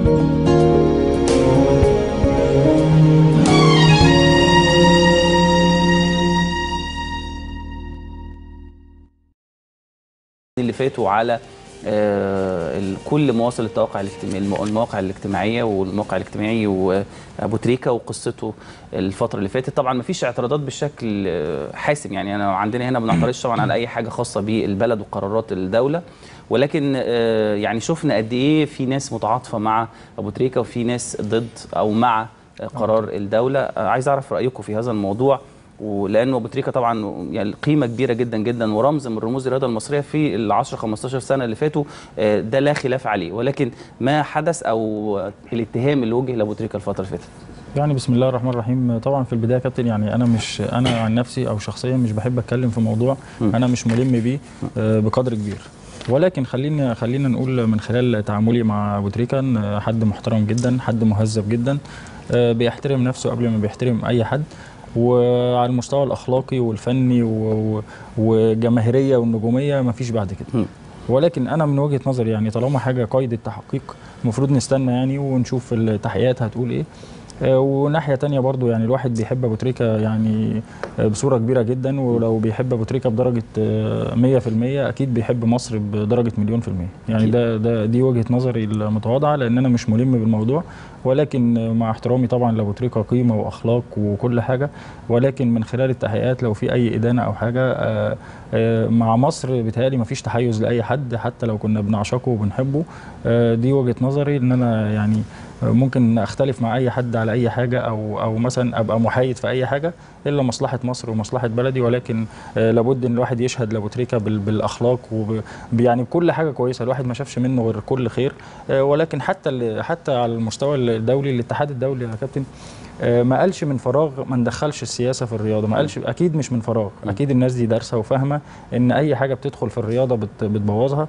اللي فاتوا على آه، ال- كل مواصل التواقع الاجتماعي الم- المواقع الاجتماعيه والموقع الاجتماعي وابو تريكه وقصته الفتره اللي فاتت طبعا ما فيش اعتراضات بشكل آه، حاسم يعني انا عندنا هنا ما بنعترضش طبعا على اي حاجه خاصه بالبلد وقرارات الدوله ولكن آه، يعني شفنا قد ايه في ناس متعاطفه مع ابو تريكه وفي ناس ضد او مع آه، قرار الدوله آه، عايز اعرف رايكم في هذا الموضوع ولانه ابو تريكه طبعا يعني قيمه كبيره جدا جدا ورمز من رموز الرياضه المصريه في ال 10 15 سنه اللي فاتوا آه، ده لا خلاف عليه ولكن ما حدث او الاتهام اللي وجه لابو تريكه الفتره اللي فاتت يعني بسم الله الرحمن الرحيم طبعا في البدايه يا كابتن يعني انا مش انا عن نفسي او شخصيا مش بحب اتكلم في موضوع انا مش ملم بيه آه، بقدر كبير ولكن خلينا خلينا نقول من خلال تعاملي مع ابو تريكه إن حد محترم جدا حد مهذب جدا آه، بيحترم نفسه قبل ما بيحترم اي حد وعلى المستوى الاخلاقي والفني و- و- والجماهيريه والنجوميه مفيش بعد كده مم. ولكن انا من وجهه نظري يعني طالما حاجه قيد التحقيق المفروض نستنى يعني ونشوف التحقيقات هتقول ايه آه، وناحيه تانية برضو يعني الواحد بيحب ابو تريكه يعني آه، بصوره كبيره جدا ولو بيحب ابو تريكه بدرجه آه، 100% اكيد بيحب مصر بدرجه مليون في الميه يعني أكيد. ده ده دي وجهه نظري المتواضعه لان انا مش ملم بالموضوع ولكن آه، مع احترامي طبعا لابو تريكه قيمه واخلاق وكل حاجه ولكن من خلال التحقيقات لو في اي ادانه او حاجه آه، آه، مع مصر بيتهيألي مفيش تحيز لاي حد حتى لو كنا بنعشقه وبنحبه آه، دي وجهه نظري ان انا يعني ممكن اختلف مع اي حد على اي حاجه او او مثلا ابقى محايد في اي حاجه الا مصلحه مصر ومصلحه بلدي ولكن آه، لابد ان الواحد يشهد لابو تريكه بال- بالاخلاق وب يعني بكل حاجه كويسه الواحد ما شافش منه غير كل خير آه، ولكن حتى ال- حتى على المستوى الدولي الاتحاد الدولي يا كابتن آه، ما قالش من فراغ ما ندخلش السياسه في الرياضه ما قالش اكيد مش من فراغ اكيد الناس دي دارسه وفاهمه ان اي حاجه بتدخل في الرياضه بت- بتبوظها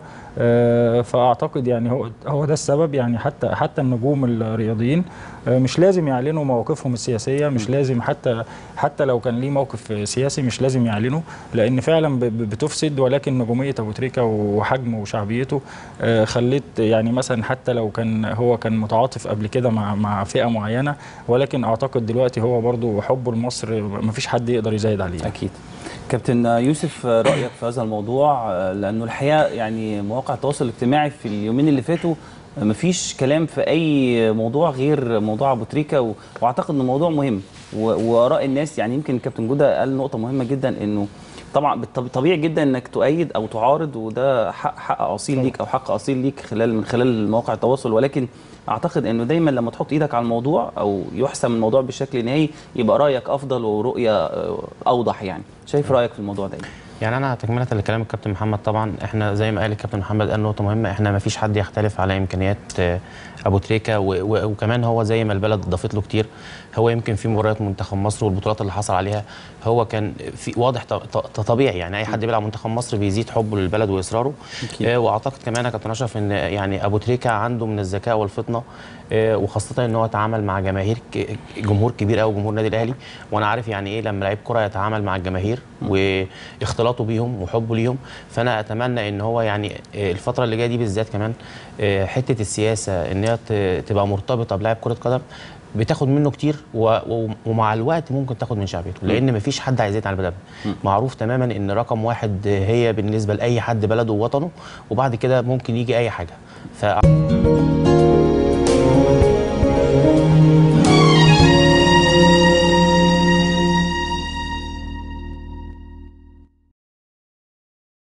آه، فاعتقد يعني هو هو ده السبب يعني حتى حتى النجوم الرياضيين آه، مش لازم يعلنوا مواقفهم السياسيه مش لازم حتى حتى لو كان ليه موقف سياسي مش لازم يعلنه لان فعلا ب- ب- بتفسد ولكن نجوميه ابو تريكه وحجمه وشعبيته آه، خلت يعني مثلا حتى لو كان هو كان متعاطف قبل كده مع مع فئه معينه ولكن اعتقد دلوقتي هو برضو حبه لمصر مفيش حد يقدر يزايد عليه اكيد كابتن يوسف رايك في هذا الموضوع لانه الحقيقه يعني مواقع التواصل الاجتماعي في اليومين اللي فاتوا مفيش كلام في اي موضوع غير موضوع ابو تريكه و- واعتقد انه موضوع مهم و- واراء الناس يعني يمكن كابتن جوده قال نقطه مهمه جدا انه طبعا بالطب- طبيعي جدا انك تؤيد او تعارض وده حق حق اصيل ليك او حق اصيل ليك خلال من خلال مواقع التواصل ولكن اعتقد انه دايما لما تحط ايدك على الموضوع او يحسم الموضوع بشكل نهائي يبقى رايك افضل ورؤيه آه، اوضح يعني شايف رايك في الموضوع ده إيه؟ يعني انا تكمله لكلام الكابتن محمد طبعا احنا زي ما قال الكابتن محمد قال نقطه مهمه احنا ما فيش حد يختلف على امكانيات آه، ابو تريكه و- و- وكمان هو زي ما البلد ضافت له كتير هو يمكن في مباريات منتخب مصر والبطولات اللي حصل عليها هو كان في واضح ط- ط- طبيعي يعني اي حد بيلعب منتخب مصر بيزيد حبه للبلد واصراره أكيد. آه، واعتقد كمان يا كابتن اشرف ان يعني ابو تريكه عنده من الذكاء والفطنه آه، وخاصه ان هو يتعامل مع جماهير ك- جمهور كبير قوي جمهور النادي الاهلي وانا عارف يعني ايه لما لعيب كره يتعامل مع الجماهير واختلاطه بيهم وحبه ليهم فانا اتمنى ان هو يعني آه، الفتره اللي جايه دي بالذات كمان آه، حته السياسه ان هي ت- تبقى مرتبطه بلاعب كره قدم بتاخد منه كتير و... و... ومع الوقت ممكن تاخد من شعبيته لان مفيش حد عايز يتعب البلد معروف تماما ان رقم واحد هي بالنسبه لاي حد بلده ووطنه وبعد كده ممكن يجي اي حاجه ف